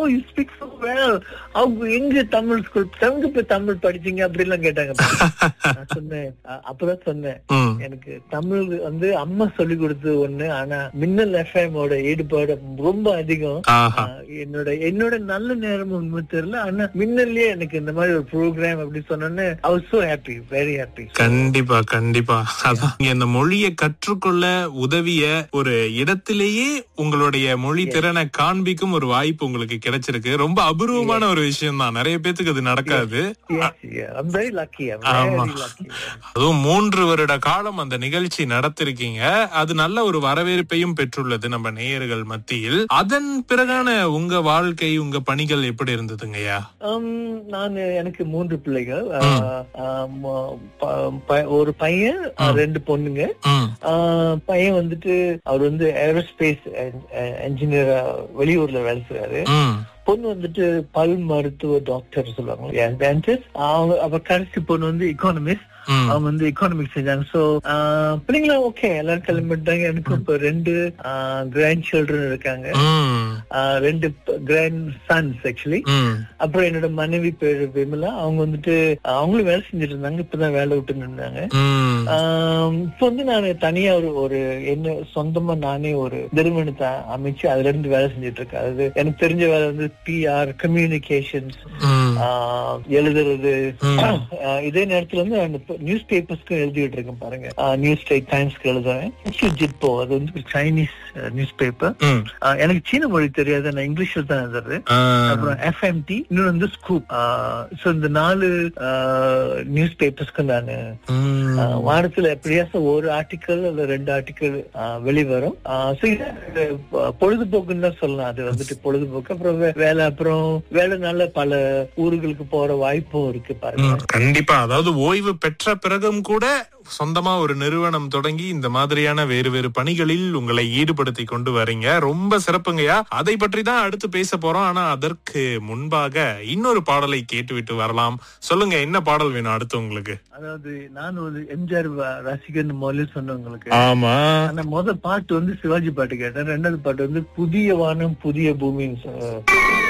You speak so well அவங்க எங்க Tamil school எங்க போய் தமிழ் படிச்சீங்க அப்படி எல்லாம் கேட்டாங்க நான் சொன்னேன் அ- அப்பதான் சொன்னேன் ம். எனக்கு தமிழ் வந்து அம்மா சொல்லி கொடுத்தது ஒண்ணு ஆனா மின்னல் எஃப்எம் ஓட ஈடுபாடு ரொம்ப அதிகம் ஆஹா. ஆஹ் என்னோட என்னோட நல்ல நேரம் உண்மை தெரியல ஆனா மின்னல்லயே எனக்கு இந்த மாதிரி ஒரு ப்ரோக்ராம் அப்படி சொன்னோன்னு I was so happy very happy கண்டிப்பா கண்டிப்பா அதான் நீங்க இந்த மொழியை கற்றுக்கொள்ள உதவிய ஒரு இடத்திலேயே உங்களுடைய மொழி திறனை காண்பிக்கும் ஒரு வாய்ப்பு உங்களுக்கு கிடைச்சிருக்கு ரொம்ப அபூர்வமான ஒரு விஷயம் தான் நிறைய பேத்துக்கு அது நடக்காது ஐம் வெரி லக்கி ஆமா. வெரி லக்கி அதுவும் மூன்று வருட காலம் அந்த நிகழ்ச்சி நடத்திருக்கீங்க அது நல்ல ஒரு வரவேற்பையும் பெற்றுள்ளது நம்ம நேயர்கள் மத்தியில் அதன் பிறகான உங்க வாழ்க்கை உங்க பணிகள் எப்படி இருந்ததுங்கய்யா நான் எனக்கு மூன்று பிள்ளைகள் ஆஹ், ஆஹ், ம- ப- ப- ஒரு பையன் ஆஹ், ரெண்டு பொண்ணுங்க ம், ஆஹ், பையன் வந்துட்டு அவர் வந்து ஏரோஸ்பேஸ் என்ஜினியரா வெளியூர்ல வேலை செய்றாரு ம், பொண்ணு வந்துட்டு பல் மருத்துவ டாக்டர் சொல்லுவாங்க dentist. அவங்க அவ கடைசி பொண்ணு வந்து எக்கானமிஸ்ட் ம். அவங்க வந்து எக்கானமிக்ஸ் செஞ்சாங்க சோ பிள்ளைங்களும் ஓகே எல்லாரும் கிளம்பிட்டாங்க எனக்கு இப்ப ரெண்டு கிராண்ட் சில்ட்ரன் இருக்காங்க ம், ஆஹ், ரெண்டு கிராண்ட் சன்ஸ் ஆக்சுவலி ம், அப்புறம் என்னோட மனைவி பேரு விமலா அவங்க வந்துட்டு அவங்களும் வேலை செஞ்சுட்டு இருந்தாங்க இப்பதான் வேலை விட்டு நின்றாங்க ம். ஆம், இப்ப வந்து நான் தனியா ஒரு ஒரு என்ன சொந்தமா நானே ஒரு நிறுவனத்தை அமைச்சு அதுல இருந்து வேலை செஞ்சுட்டு இருக்கேன் அது எனக்கு தெரிஞ்ச வேலை வந்து பிஆர் கம்யூனிகேஷன்ஸ் ம். எழுதுறது ம். ஆஹ், இதே நேரத்துல வந்து நியூஸ் பேப்பர்ஸ்க்கும் எழுதிட்டு இருக்கேன் பாருங்க நியூஸ் டைம்ஸ்க்கு எழுதுறேன் ஜிப்போ அது வந்து ஒரு சைனீஸ் நியூஸ் பேப்பர் ம். எனக்கு சீன மொழி தெரியாது நான் இங்கிலீஷ்ல தான் எழுதுறது ஆ. அப்புறம் எஃப்எம்டி இன்னொன்று வந்து ஸ்கூப் சோ இந்த நாலு நியூஸ் பேப்பர்ஸ்க்கு நான் ம். வாரத்துல எப்படியாச்சும் ஒரு ஆர்டிக்கல் அல்ல ரெண்டு ஆர்டிக்கல் வெளிவரும் ஆஹ் so இது எனக்கு, அஹ், பொழுதுபோக்குன்னு தான் சொல்லலாம் அது வந்துட்டு பொழுதுபோக்கு அப்புறம் வே- வேலை அப்புறம் வேலைனால பல ஊர்களுக்கு போற வாய்ப்பும் இருக்கு பாருங்க ம், கண்டிப்பா அதாவது ஓய்வு பெற்ற பிறகும் கூட சொந்தமா ஒரு நிறுவனம் தொடங்கி இந்த மாதிரியான வேறு வேறு பணிகளில் உங்களை ஈடுபடுத்தி கொண்டு வரீங்க ரொம்ப சிறப்புங்கய்யா அதை பற்றி தான் அடுத்து பேச போறோம் ஆனா அதற்கு முன்பாக இன்னொரு பாடலை கேட்டுவிட்டு வரலாம் சொல்லுங்க என்ன பாடல் வேணும் அடுத்து உங்களுக்கு அதாவது நான் ஒரு எம்ஜிஆர் வ- ரசிகன் முதல்ல சொன்னவங்களுக்கு ஆமா ஆனா முத பாட்டு வந்து சிவாஜி பாட்டு கேட்டேன் ரெண்டாவது பாட்டு வந்து புதிய வானம் புதிய பூமின்னு சொ-